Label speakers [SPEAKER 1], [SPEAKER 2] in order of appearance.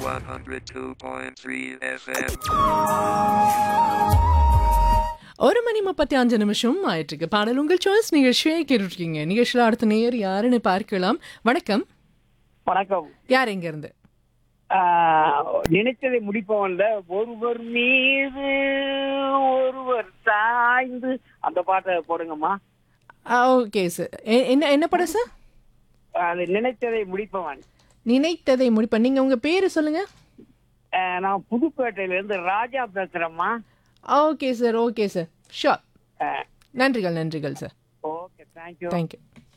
[SPEAKER 1] 102.3 FM.
[SPEAKER 2] ஒரு மணி முப்பத்தி அஞ்சு நிமிஷம் ஆயிட்டிருக்கு பாடல் உங்கள் சாய்ஸ் நிகழ்ச்சியை கேட்டுருக்கீங்க நிகழ்ச்சியில் அடுத்த நேர் யாருன்னு பார்க்கலாம் வணக்கம்
[SPEAKER 3] வணக்கம்
[SPEAKER 2] யார் எங்க இருந்து
[SPEAKER 3] ஆஹ், நினைத்ததை முடிப்பவன்ல ஒருவர் மீது ஒருவர் சாய்ந்து அந்த பாட்டை போடுங்கம்மா
[SPEAKER 2] ஓகே சார் என்ன என்ன படம் சார்
[SPEAKER 3] அது நினைத்ததை முடிப்பவன்
[SPEAKER 2] நினைத்ததை முடிப்ப நீங்க உங்க பேரு சொல்லுங்க
[SPEAKER 3] ஆஹ், நான் புதுப்பேட்டையில இருந்து ராஜா பேசுறேம்மா
[SPEAKER 2] okay sir okay sir sure நன்றிகள் நன்றிகள் சார்
[SPEAKER 3] ஓகே தேங்க்யூ
[SPEAKER 2] தேங்க்யூ